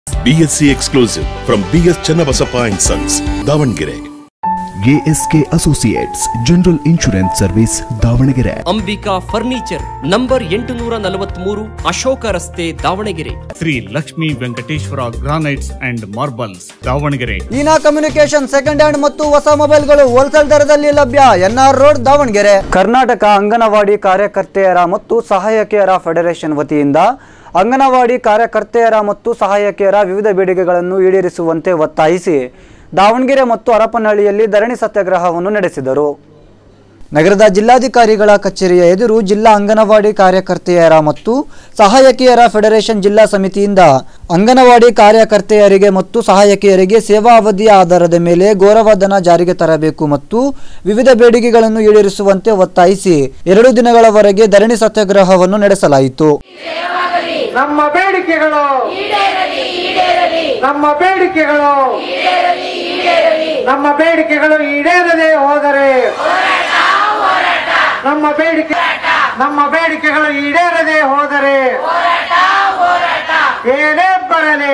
BSc exclusive from BS Channabasappa and Sons, Davangere. A S K associates general insurance service Davangere Ambika furniture number ಎಂಟುನೂರ ನಲವತ್ಮೂರು ಅಶೋಕ ರಸ್ತೆ Davangere Shri Lakshmi Venkateshwara granites and marbles Davangere ಈನಾ communication second hand ಮತ್ತು ಹೊಸ ಮೊಬೈಲ್ಗಳು ಹೋಲ್ಸೇಲ್ ದರದಲ್ಲಿ ಲಭ್ಯ ಎನ್ಆರ್ ರೋಡ್ ದಾವಣಗೆರೆ ಕರ್ನಾಟಕ ಅಂಗನವಾಡಿ ಕಾರ್ಯಕರ್ತೆಯರ ಮತ್ತು ಸಹಾಯಕಿಯರ ಫೆಡರೇಷನ್ ವತಿಯಿಂದ ಅಂಗನವಾಡಿ ಕಾರ್ಯಕರ್ತೆಯರ ಮತ್ತು ಸಹಾಯಕಿಯರ ವಿವಿಧ ಬೇಡಿಕೆಗಳನ್ನು ಈಡೇರಿಸುವಂತೆ ಒತ್ತಾಯಿಸಿ ದಾವಣಗೆರೆ ಮತ್ತು ಹರಪನಹಳ್ಳಿಯಲ್ಲಿ ಧರಣಿ ಸತ್ಯಾಗ್ರಹವನ್ನು ನಡೆಸಿದರು ನಗರದ ಜಿಲ್ಲಾಧಿಕಾರಿಗಳ ಕಚೇರಿಯ ಎದುರು ಜಿಲ್ಲಾ ಅಂಗನವಾಡಿ ಕಾರ್ಯಕರ್ತೆಯರ ಮತ್ತು ಸಹಾಯಕಿಯರ ಫೆಡರೇಷನ್ ಜಿಲ್ಲಾ ಸಮಿತಿಯಿಂದ ಅಂಗನವಾಡಿ ಕಾರ್ಯಕರ್ತೆಯರಿಗೆ ಮತ್ತು ಸಹಾಯಕಿಯರಿಗೆ ಸೇವಾ ಅವಧಿಯ ಆಧಾರದ ಮೇಲೆ ಗೌರವಧನ ಜಾರಿಗೆ ತರಬೇಕು ಮತ್ತು ವಿವಿಧ ಬೇಡಿಕೆಗಳನ್ನು ಈಡೇರಿಸುವಂತೆ ಒತ್ತಾಯಿಸಿ ಎರಡು ದಿನಗಳವರೆಗೆ ಧರಣಿ ಸತ್ಯಾಗ್ರಹವನ್ನು ನಡೆಸಲಾಯಿತು ನಮ್ಮ ಬೇಡಿಕೆಗಳು ನಮ್ಮ ಬೇಡಿಕೆಗಳು ನಮ್ಮ ಬೇಡಿಕೆಗಳು ಈಡೇರದೆ ಹೋದರೆ ನಮ್ಮ ಬೇಡಿಕೆ ನಮ್ಮ ಬೇಡಿಕೆಗಳು ಈಡೇರದೆ ಹೋದರೆ ಏನೇ ಬರಲಿ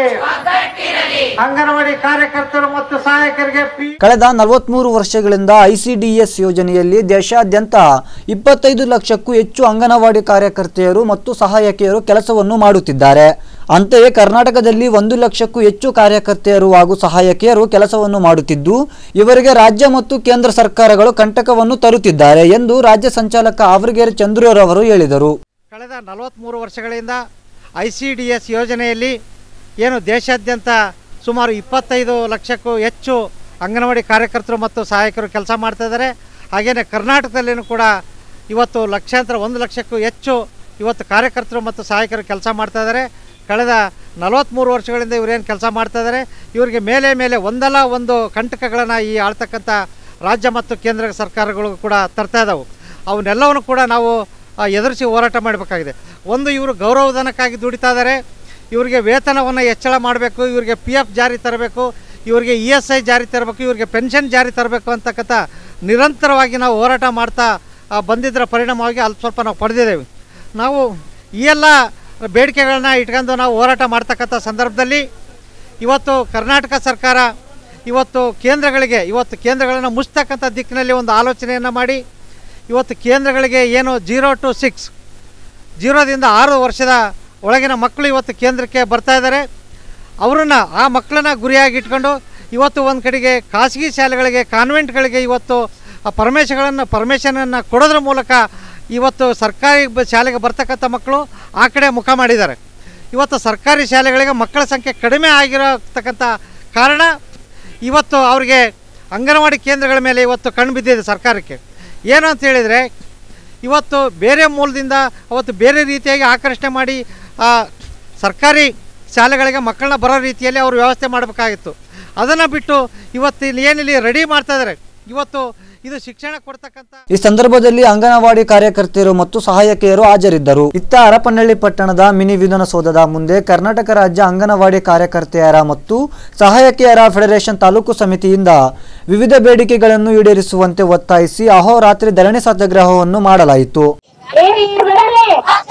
ಅಂಗನವಾಡಿ ಕಾರ್ಯಕರ್ತರು ಮತ್ತು ಸಹಾಯಕರಿಗೆ ಪಿ ಕಳೆದ ನಲವತ್ಮೂರು ವರ್ಷಗಳಿಂದ ಐಸಿಡಿಎಸ್ ಯೋಜನೆಯಲ್ಲಿ ದೇಶಾದ್ಯಂತ ಇಪ್ಪತ್ತೈದು ಲಕ್ಷಕ್ಕೂ ಹೆಚ್ಚು ಅಂಗನವಾಡಿ ಕಾರ್ಯಕರ್ತೆಯರು ಮತ್ತು ಸಹಾಯಕಿಯರು ಕೆಲಸವನ್ನು ಮಾಡುತ್ತಿದ್ದಾರೆ ಅಂತೆಯೇ ಕರ್ನಾಟಕದಲ್ಲಿ ಒಂದು ಲಕ್ಷಕ್ಕೂ ಹೆಚ್ಚು ಕಾರ್ಯಕರ್ತೆಯರು ಹಾಗೂ ಸಹಾಯಕಿಯರು ಕೆಲಸವನ್ನು ಮಾಡುತ್ತಿದ್ದು ಇವರಿಗೆ ರಾಜ್ಯ ಮತ್ತು ಕೇಂದ್ರ ಸರ್ಕಾರಗಳು ಕಂಟಕವನ್ನು ತರುತ್ತಿದ್ದಾರೆ ಎಂದು ರಾಜ್ಯ ಸಂಚಾಲಕ ಆವರಗೆರೆ ಚಂದ್ರರವರು ಹೇಳಿದರು ಕಳೆದ ನಲವತ್ತ್ಮೂರು ವರ್ಷಗಳಿಂದ ಐ ಸಿ ಡಿ ಎಸ್ ಯೋಜನೆಯಲ್ಲಿ ಏನು ದೇಶಾದ್ಯಂತ ಸುಮಾರು ಇಪ್ಪತ್ತೈದು ಲಕ್ಷಕ್ಕೂ ಹೆಚ್ಚು ಅಂಗನವಾಡಿ ಕಾರ್ಯಕರ್ತರು ಮತ್ತು ಸಹಾಯಕರು ಕೆಲಸ ಮಾಡ್ತಾ ಇದ್ದಾರೆ ಹಾಗೆಯೇ ಕರ್ನಾಟಕದಲ್ಲಿಯೂ ಕೂಡ ಇವತ್ತು ಲಕ್ಷಾಂತರ ಒಂದು ಲಕ್ಷಕ್ಕೂ ಹೆಚ್ಚು ಇವತ್ತು ಕಾರ್ಯಕರ್ತರು ಮತ್ತು ಸಹಾಯಕರು ಕೆಲಸ ಮಾಡ್ತಾ ಇದ್ದಾರೆ ಕಳೆದ ನಲವತ್ತ್ಮೂರು ವರ್ಷಗಳಿಂದ ಇವರೇನು ಕೆಲಸ ಮಾಡ್ತಾ ಇದ್ದಾರೆ ಇವರಿಗೆ ಮೇಲೆ ಮೇಲೆ ಒಂದಲ್ಲ ಒಂದು ಕಂಟಕಗಳನ್ನು ಈ ಆಳ್ತಕ್ಕಂಥ ರಾಜ್ಯ ಮತ್ತು ಕೇಂದ್ರ ಸರ್ಕಾರಗಳು ಕೂಡ ತರ್ತಾ ಇದ್ದಾವೆ ಅವನ್ನೆಲ್ಲವನ್ನು ಕೂಡ ನಾವು ಆ, ಎದುರಿಸಿ ಹೋರಾಟ ಮಾಡಬೇಕಾಗಿದೆ ಒಂದು ಇವರು ಗೌರವಧನಕ್ಕಾಗಿ ದುಡಿತಾ ಇದ್ದಾರೆ ಇವರಿಗೆ ವೇತನವನ್ನು ಹೆಚ್ಚಳ ಮಾಡಬೇಕು ಇವರಿಗೆ ಪಿ ಎಫ್ ಜಾರಿ ತರಬೇಕು ಇವರಿಗೆ ಇ ಎಸ್ ಐ ಜಾರಿ ತರಬೇಕು ಇವರಿಗೆ ಪೆನ್ಷನ್ ಜಾರಿ ತರಬೇಕು ಅಂತಕ್ಕಂಥ ನಿರಂತರವಾಗಿ ನಾವು ಹೋರಾಟ ಮಾಡ್ತಾ ಆ, ಬಂದಿದ್ದರ ಪರಿಣಾಮವಾಗಿ ಅಲ್ಲಿ ಸ್ವಲ್ಪ ನಾವು ಪಡೆದಿದ್ದೇವೆ ನಾವು ಈ ಎಲ್ಲ ಬೇಡಿಕೆಗಳನ್ನ ಇಟ್ಕೊಂಡು ನಾವು ಹೋರಾಟ ಮಾಡ್ತಕ್ಕಂಥ ಸಂದರ್ಭದಲ್ಲಿ ಇವತ್ತು ಕರ್ನಾಟಕ ಸರ್ಕಾರ ಇವತ್ತು ಕೇಂದ್ರಗಳಿಗೆ ಇವತ್ತು ಕೇಂದ್ರಗಳನ್ನು ಮುಚ್ತಕ್ಕಂಥ ದಿಕ್ಕಿನಲ್ಲಿ ಒಂದು ಆಲೋಚನೆಯನ್ನು ಮಾಡಿ ಇವತ್ತು ಕೇಂದ್ರಗಳಿಗೆ ಏನು ಜೀರೋ ಟು ಸಿಕ್ಸ್ ಜೀರೋದಿಂದ ಆರು ವರ್ಷದ ಒಳಗಿನ ಮಕ್ಕಳು ಇವತ್ತು ಕೇಂದ್ರಕ್ಕೆ ಬರ್ತಾ ಇದ್ದಾರೆ ಅವರನ್ನು ಆ ಮಕ್ಕಳನ್ನ ಗುರಿಯಾಗಿ ಇಟ್ಕೊಂಡು ಇವತ್ತು ಒಂದು ಕಡೆಗೆ ಖಾಸಗಿ ಶಾಲೆಗಳಿಗೆ ಕಾನ್ವೆಂಟ್ಗಳಿಗೆ ಇವತ್ತು ಆ ಪರ್ಮಿಷನ್ಗಳನ್ನು ಪರ್ಮಿಷನನ್ನು ಕೊಡೋದ್ರ ಮೂಲಕ ಇವತ್ತು ಸರ್ಕಾರಿ ಬ- ಶಾಲೆಗೆ ಬರ್ತಕ್ಕಂಥ ಮಕ್ಕಳು ಆ ಕಡೆ ಮುಖ ಮಾಡಿದ್ದಾರೆ ಇವತ್ತು ಸರ್ಕಾರಿ ಶಾಲೆಗಳಿಗೆ ಮಕ್ಕಳ ಸಂಖ್ಯೆ ಕಡಿಮೆ ಆಗಿರತಕ್ಕಂಥ ಕಾರಣ ಇವತ್ತು ಅವರಿಗೆ ಅಂಗನವಾಡಿ ಕೇಂದ್ರಗಳ ಮೇಲೆ ಇವತ್ತು ಕಣ್ಣು ಬಿದ್ದಿದೆ ಸರ್ಕಾರಕ್ಕೆ ಏನು ಅಂತ ಹೇಳಿದರೆ ಇವತ್ತು ಬೇರೆ ಮೂಲದಿಂದ ಅವತ್ತು ಬೇರೆ ರೀತಿಯಾಗಿ ಆಕರ್ಷಣೆ ಮಾಡಿ ಆ, ಸರ್ಕಾರಿ ಶಾಲೆಗಳಿಗೆ ಮಕ್ಕಳನ್ನ ಬರೋ ರೀತಿಯಲ್ಲಿ ಅವರು ವ್ಯವಸ್ಥೆ ಮಾಡಬೇಕಾಗಿತ್ತು ಅದನ್ನು ಬಿಟ್ಟು ಇವತ್ತು ಇಲ್ಲಿ ಏನಿಲ್ಲಿ ರೆಡಿ ಮಾಡ್ತಾ ಇದ್ದಾರೆ ಇವತ್ತು ಇದು ಶಿಕ್ಷಣ ಕೊಡ್ತಕ್ಕಂಥ ಈ ಸಂದರ್ಭದಲ್ಲಿ ಅಂಗನವಾಡಿ ಕಾರ್ಯಕರ್ತೆಯರು ಮತ್ತು ಸಹಾಯಕಿಯರು ಹಾಜರಿದ್ದರು ಇತ್ತ ಹರಪನಹಳ್ಳಿ ಪಟ್ಟಣದ ಮಿನಿ ವಿಧಾನಸೌಧದ ಮುಂದೆ ಕರ್ನಾಟಕ ರಾಜ್ಯ ಅಂಗನವಾಡಿ ಕಾರ್ಯಕರ್ತೆಯರ ಮತ್ತು ಸಹಾಯಕಿಯರ ಫೆಡರೇಷನ್ ತಾಲೂಕು ಸಮಿತಿಯಿಂದ ವಿವಿಧ ಬೇಡಿಕೆಗಳನ್ನು ಈಡೇರಿಸುವಂತೆ ಒತ್ತಾಯಿಸಿ ಅಹೋರಾತ್ರಿ ಧರಣಿ ಸತ್ಯಾಗ್ರಹವನ್ನು ಮಾಡಲಾಯಿತು ಏನಿ ಬರಲಿ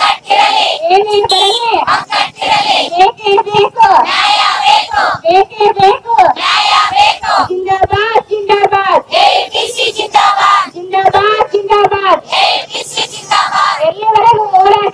ಏನಿ ಬರಲಿ ಬೇಕೇ ಬೇಕು ಬೇಕೇ ಬೇಕು ಜಿಂದಾಬಾದ್ ಜಿಂದಾಬಾದ್ ಜಿಂದಾಬಾದ್ ಜಿಂದಾಬಾದ್ ಎಲ್ಲಿವರೆಗೂ ಹೋರಾಟ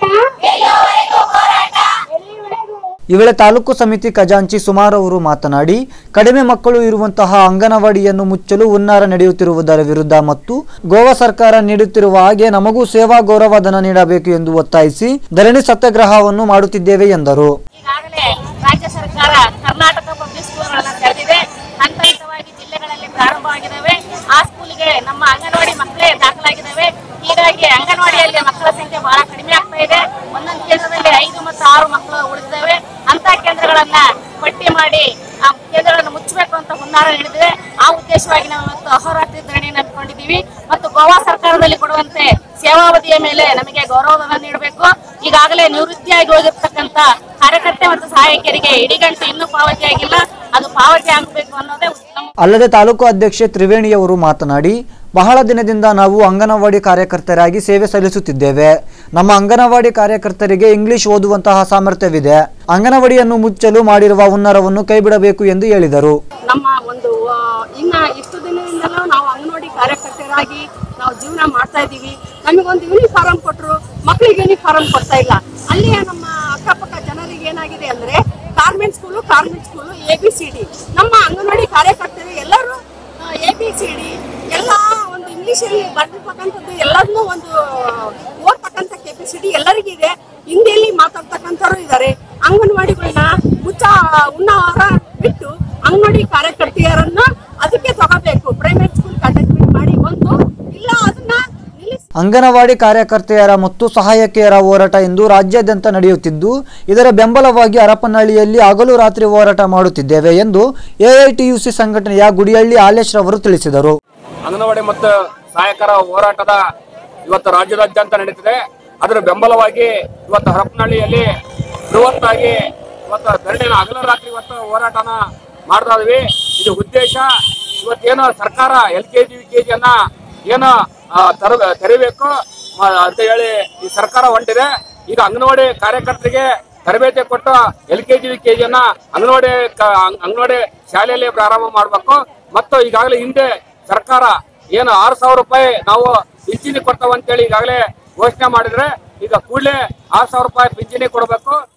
ಎಲ್ಲಿವರೆಗೂ ಈ ವೇಳೆ ತಾಲೂಕು ಸಮಿತಿ ಖಜಾಂಚಿ ಸುಮಾರು ಅವರು ಮಾತನಾಡಿ ಕಡಿಮೆ ಮಕ್ಕಳು ಇರುವಂತಹ ಅಂಗನವಾಡಿಯನ್ನು ಮುಚ್ಚಲು ಹುನ್ನಾರ ನಡೆಯುತ್ತಿರುವುದರ ವಿರುದ್ಧ ಮತ್ತು ಗೋವಾ ಸರ್ಕಾರ ನೀಡುತ್ತಿರುವ ಹಾಗೆ ನಮಗೂ ಸೇವಾ ಗೌರವಧನ ನೀಡಬೇಕು ಎಂದು ಒತ್ತಾಯಿಸಿ ಧರಣಿ ಸತ್ಯಾಗ್ರಹವನ್ನು ಮಾಡುತ್ತಿದ್ದೇವೆ ಎಂದರು ಈಗಾಗಲೇ ರಾಜ್ಯ ಸರ್ಕಾರ ಕರ್ನಾಟಕ ಪಬ್ಲಿಕ್ ಸ್ಕೂಲ್ಗಳನ್ನ ತೆರೆದಿದೆ ಹಂತ ಹಂತವಾಗಿ ಜಿಲ್ಲೆಗಳಲ್ಲಿ ಪ್ರಾರಂಭವಾಗಿದ್ದಾವೆ ಆ ಸ್ಕೂಲ್ಗೆ ನಮ್ಮ ಅಂಗನವಾಡಿ ಮಕ್ಕಳೇ ದಾಖಲಾಗಿದ್ದಾವೆ ಹೀಗಾಗಿ ಅಂಗನವಾಡಿಯಲ್ಲಿ ಮಕ್ಕಳ ಸಂಖ್ಯೆ ಬಹಳ ಕಡಿಮೆ ಆಗ್ತಾ ಇದೆ ಒಂದೊಂದು ಕೇಂದ್ರದಲ್ಲಿ ಐದು ಮತ್ತು ಆರು ಮಕ್ಕಳು ಉಳಿದಿದ್ದಾವೆ ಅಂತ ಕೇಂದ್ರಗಳನ್ನ ಪಟ್ಟಿ ಮಾಡಿ ಆ ಕೇಂದ್ರಗಳನ್ನು ಮುಚ್ಚಬೇಕು ಅಂತ ಹುನ್ನಾರ ನಡೆದಿದೆ ಆ ಉದ್ದೇಶವಾಗಿ ನಾವು ಇವತ್ತು ಅಹೋರಾತ್ರಿ ಧರಣಿಯನ್ನು ಹಮ್ಮಿಕೊಂಡಿದ್ದೀವಿ ಮತ್ತು ಗೋವಾ ಸರ್ಕಾರದಲ್ಲಿ ಕೊಡುವಂತೆ ಸೇವಾವಧಿಯ ಮೇಲೆ ನಮಗೆ ಗೌರವಧನ ನೀಡಬೇಕು ಈಗಾಗಲೇ ನಿವೃತ್ತಿಯಾಗಿ ಹೋಗಿರ್ತಕ್ಕಂಥ ಕಾರ್ಯಕರ್ತೆ ಮತ್ತು ಸಹಾಯಕಿಯರಿಗೆ ಇಡಿಗಂಟು ಇನ್ನೂ ಪಾವತಿಯಾಗಿಲ್ಲ ಅದು ಪಾವತಿ ಆಗಬೇಕು ಅನ್ನೋದೇ ನಮ್ಮ ಅಲ್ಲದೆ ತಾಲೂಕು ಅಧ್ಯಕ್ಷೆ ತ್ರಿವೇಣಿಯವರು ಮಾತನಾಡಿ ಬಹಳ ದಿನದಿಂದ ನಾವು ಅಂಗನವಾಡಿ ಕಾರ್ಯಕರ್ತರಾಗಿ ಸೇವೆ ಸಲ್ಲಿಸುತ್ತಿದ್ದೇವೆ ನಮ್ಮ ಅಂಗನವಾಡಿ ಕಾರ್ಯಕರ್ತರಿಗೆ ಇಂಗ್ಲಿಷ್ ಓದುವಂತಹ ಸಾಮರ್ಥ್ಯವಿದೆ ಅಂಗನವಾಡಿಯನ್ನು ಮುಚ್ಚಲು ಮಾಡಿರುವ ಹುನ್ನರವನ್ನು ಕೈಬಿಡಬೇಕು ಎಂದು ಹೇಳಿದರು ನಮ್ಮ ಒಂದು ಆ, ಇನ್ನ ಇಷ್ಟು ದಿನದಿಂದಲೂ ನಾವು ಅಂಗನವಾಡಿ ಕಾರ್ಯಕರ್ತರಾಗಿ ನಾವು ಜೀವನ ಮಾಡ್ತಾ ಇದ್ದೀವಿ ನಮಗೊಂದು ಯೂನಿಫಾರ್ಮ್ ಕೊಟ್ಟರು ಮಕ್ಕಳಿಗೆ ಯೂನಿಫಾರ್ಮ್ ಕೊಡ್ತಾ ಇಲ್ಲ ಅಲ್ಲಿಯ ನಮ್ಮ ಅಕ್ಕಪಕ್ಕ ಜನರಿಗೆ ಏನಾಗಿದೆ ಅಂದ್ರೆ government school government school A B C D ನಮ್ಮ ಅಂಗನವಾಡಿ ಕಾರ್ಯಕರ್ತರು ಎಲ್ಲರೂ ಎ ಬಿ ಸಿ ಡಿ ಎಲ್ಲ ಒಂದು ಇಂಗ್ಲಿಷಲ್ಲಿ ಬರ್ದಿರ್ತಕ್ಕಂಥದ್ದು ಎಲ್ಲದನ್ನೂ ಒಂದು ಓದ್ತಕ್ಕಂಥ ಕೆಪಾಸಿಟಿ ಎಲ್ಲರಿಗಿದೆ ಹಿಂದಿಯಲ್ಲಿ ಮಾತಾಡ್ತಕ್ಕಂಥವ್ರು ಇದ್ದಾರೆ ಅಂಗನವಾಡಿಗಳನ್ನ ಮುಚ್ಚ ಉಣ್ಣಾಹಾರ ಬಿಟ್ಟು ಅಂಗನವಾಡಿ ಕಾರ್ಯಕರ್ತೆಯರನ್ನ ಅದಕ್ಕೆ ತಗೋಬೇಕು ಪ್ರೈವೇಟ್ ಸ್ಕೂಲ್ ಕಂಡಕ್ಟ್ಮೆಂಟ್ ಮಾಡಿ ಒಂದು ಇಲ್ಲ ಅದನ್ನ ನಿಲ್ಲಿಸಿ ಅಂಗನವಾಡಿ ಕಾರ್ಯಕರ್ತೆಯರ ಮತ್ತು ಸಹಾಯಕಿಯರ ಹೋರಾಟ ಇಂದು ರಾಜ್ಯಾದ್ಯಂತ ನಡೆಯುತ್ತಿದ್ದು ಇದರ ಬೆಂಬಲವಾಗಿ ಹರಪನಹಳ್ಳಿಯಲ್ಲಿ ಹಗಲು ರಾತ್ರಿ ಹೋರಾಟ ಮಾಡುತ್ತಿದ್ದೇವೆ ಎಂದು ಎಐಟಿಯುಸಿ ಸಂಘಟನೆಯ ಗುಡಿಹಳ್ಳಿ ಹಾಲೇಶ್ ರವರು ತಿಳಿಸಿದರು ಅಂಗನವಾಡಿ ಮತ್ತು ಸಹಾಯಕರ ಹೋರಾಟದ ಇವತ್ತು ರಾಜ್ಯದಾದ್ಯಂತ ನಡೀತಿದೆ ಅದರ ಬೆಂಬಲವಾಗಿ ಇವತ್ತು ಹರಪನಹಳ್ಳಿಯಲ್ಲಿ ಬೃಹತ್ತಾಗಿ ಇವತ್ತು ಧರಣಿನ ಹಗಲ ರಾತ್ರಿ ಇವತ್ತು ಹೋರಾಟನ ಮಾಡ್ತಾ ಇದೀವಿ ಇದು ಉದ್ದೇಶ ಇವತ್ತೇನು ಸರ್ಕಾರ L K G U K ಜಿಯನ್ನ ಏನು ಆ, ತರ ತೆರಿಬೇಕು ಆ, ಅಂತ ಹೇಳಿ ಈ ಸರ್ಕಾರ ಹೊಂಟಿದೆ ಈಗ ಅಂಗನವಾಡಿ ಕಾರ್ಯಕರ್ತರಿಗೆ ತರಬೇತಿ ಕೊಟ್ಟು ಎಲ್ ಕೆ ಜಿ ಕೆ ಜಿಯನ್ನ ಅಂಗನವಾಡಿ ಕ- ಅಂಗ್- ಅಂಗನವಾಡಿ ಶಾಲೆಯಲ್ಲಿ ಪ್ರಾರಂಭ ಮಾಡಬೇಕು ಮತ್ತು ಈಗಾಗಲೇ ಹಿಂದೆ ಸರ್ಕಾರ ಏನು ಆರು ಸಾವಿರ ರೂಪಾಯಿ ನಾವು ಪಿಂಚಣಿ ಕೊಡ್ತಾವ ಅಂತೇಳಿ ಈಗಾಗಲೇ ಘೋಷಣೆ ಮಾಡಿದ್ರೆ ಈಗ ಕೂಡಲೇ ಆರು ಸಾವಿರ ರೂಪಾಯಿ ಪಿಂಚಣಿ ಕೊಡಬೇಕು